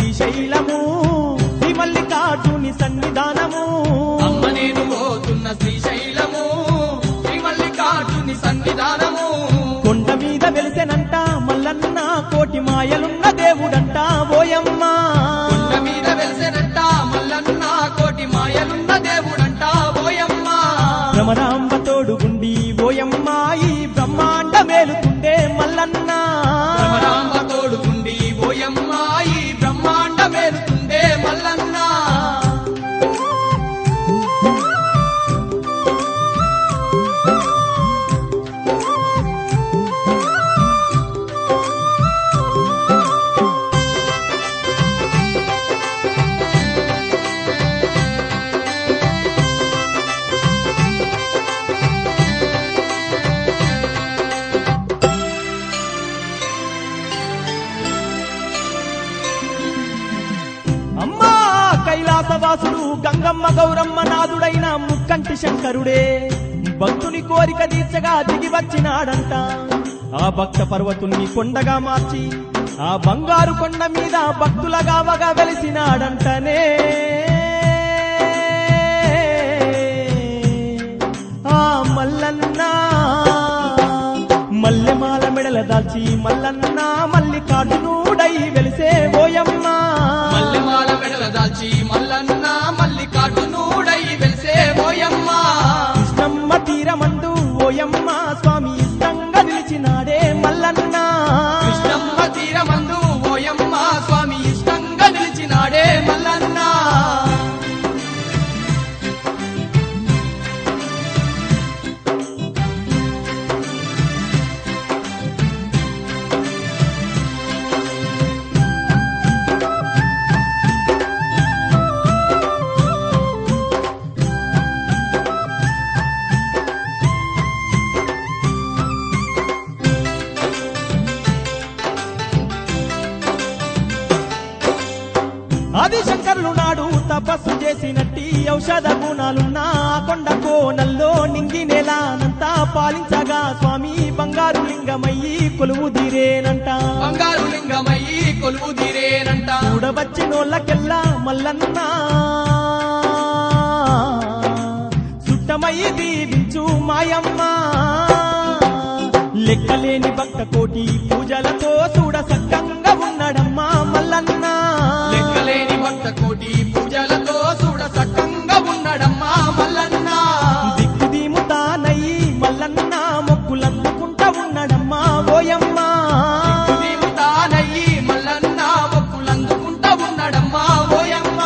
శ్రీశైలము శ్రీ మల్లికార్జుని సన్నిధానము అమ్మ నేను పోతున్న శ్రీశైలము శ్రీ మల్లికార్జుని సన్నిధానము కొండ మీద వెలిసెనంట మల్లన్న కోటి మాయలున్న దేవుడంట ఓయమ్మ కొండ మీద వెలిసెనంట మల్లన్న కోటి మాయలున్న దేవుడంట ఓయమ్మ భ్రమరాంబ తోడుగుండి ఓయమ్మ ఈ బ్రహ్మాండ మేలుతుండే మల్లన్న రామ తోడుకుండి ఓయమ్మ ఈ బ్రహ్మాండ మేలుతుండే మల్లన్న అమ్మా కైలాసవాసుడు గంగమ్మ గౌరమ్మ నాదుడైన ముక్కంటి శంకరుడే భక్తుని కోరిక తీర్చగా దిగి వచ్చినాడంట ఆ భక్త పర్వతుణ్ణి కొండగా మార్చి ఆ బంగారు కొండ మీద భక్తులగా వగా వెలిసినాడంటనే ఆ మల్లన్న మల్లెమాల మెడల దాల్చి మల్లన్న మల్లికార్జునుడై వెలిసే ఓయమ్మ మల్లెమాల మెడల దాల్చి మల్లన్న మల్లికార్జునుడై వెలిసే ఓయమ్మ కృష్ణమ్మ తీరమందు ఓయమ్మ స్వామి ఇష్టంగా నిలిచినాడే మల్లన్న కృష్ణమ్మ తీరమందు ఓయమ్మ స్వామి ఇష్టంగా నిలిచినాడే మల్లన్న ఆది శంకరులు నాడు తపస్సు చేసినట్టి ఔషధ గుణాలున్న ఆ కొండ కోనల్లో నింగి నేలానంతా పాలించగా స్వామి బంగారు లింగమయ్యి కొలువు తీరేనంట బంగారు లింగమయ్యి కొలువు తీరేనంట చూడవచ్చినోళ్ళకెల్లా మల్లన్న సుట్టమయ్యి దీవించు మాయమ్మ లెక్కలేని భక్త కోటి పూజలతో చూడ సక్కంగా ఉన్నాడమ్మా మల్లన్న లెక్కలేని భక్త కోటి పూజలతో చూడ సక్కంగా ఉన్నాడమ్మా మల్లన్న దిక్కుదీముతానయ్యి మల్లన్న మొక్కులందుకుంటా ఉన్నాడమ్మా ఓయమ్మ నీవు తానయ్యి మల్లన్న మొక్కులందుకుంటా ఉన్నాడమ్మా ఓయమ్మ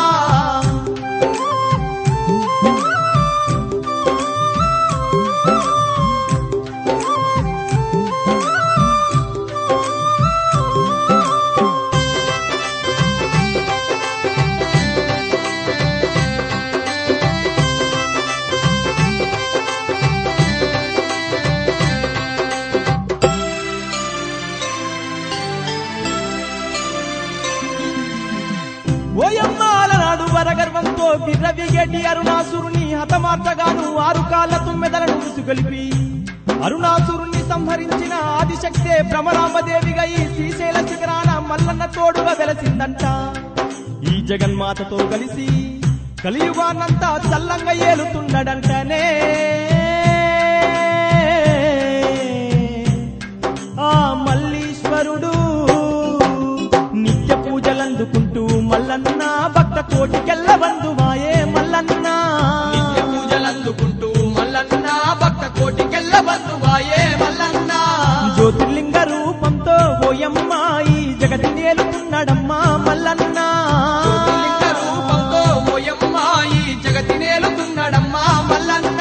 ఓయమ్మాల నాడు వరగర్వంతో విర్రవిగేటి అరుణాసురుని హతమార్చగాను ఆరు కాళ్ళ తుమ్మెదలను ఉసుగొలిపి అరుణాసురుణ్ణి సంహరించిన ఆదిశక్తే భ్రమరాంబదేవిగా ఈ శ్రీశైల శిఖరాన మల్లన్న తోడుగా వెలసిందంట ఈ జగన్మాతతో కలిసి కలియుగానంతా చల్లంగా ఏలుతున్నాడంటనే ఆ మల్లీశ్వరుడు నిత్య పూజలందుకుంటూ మల్లన్న భక్త కోటికెల్ల బంధువాయే మల్లన్న నిత్య పూజలందుకుంటూ మల్లన్న భక్త కోటికెల్ల బంధువాయే మల్లన్న జ్యోతిర్లింగ రూపంతో ఓయమ్మ ఈ జగతి నేలుతున్నాడమ్మా మల్లన్న జ్యోతిర్లింగ రూపంతో ఓయమ్మ ఈ జగతి నేలుతున్నాడమ్మా మల్లన్న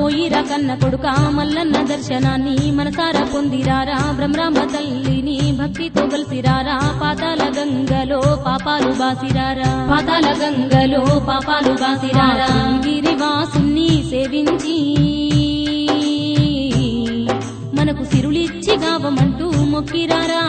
పోయిరా కన్న కొడుక మల్లన్న దర్శనాన్ని మనసారా పొందిరారా బ్రహ్మరాంబ తల్లిని భక్తితో గలిసిరారా పాతాల గంగలో పాపాలు బాసిరారా పాతాల గంగలో పాపాలు బాసిరారా గిరివాసుని సేవించి మనకు సిరులిచ్చి గావమంటూ మొక్కిరారా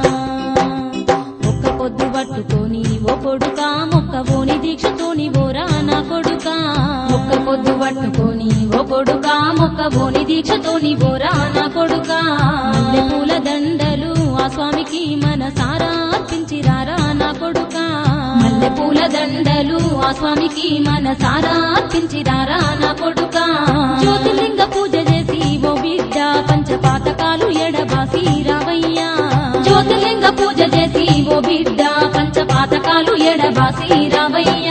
ఒక్క పొద్దు పట్టుకొని ఓ కొడుక మొక్కబోని దీక్షతోని ఓరా నా కొడుక ఒక్క పొద్దు పట్టుకొని ఓ కొడుక మొక్కబోని దీక్షతోని ఓరా నా కొడుక మల్లె పూల దండలు ఆ స్వామికి మనసారా అర్పించిరారా నా కొడుక మల్లె పూల దండలు ఆ స్వామికి మనసారా అర్పించిరారా నా కొడుక జ్యోతిలింగ పూజ చేసి ఓ బిడ్డ పంచపాతకాలు ఎడబాసి రావయ్యా జ్యోతిలింగ పూజ చేసి ఓ బిడ్డ పంచపాతకాలు ఎడబాసి రావయ్యా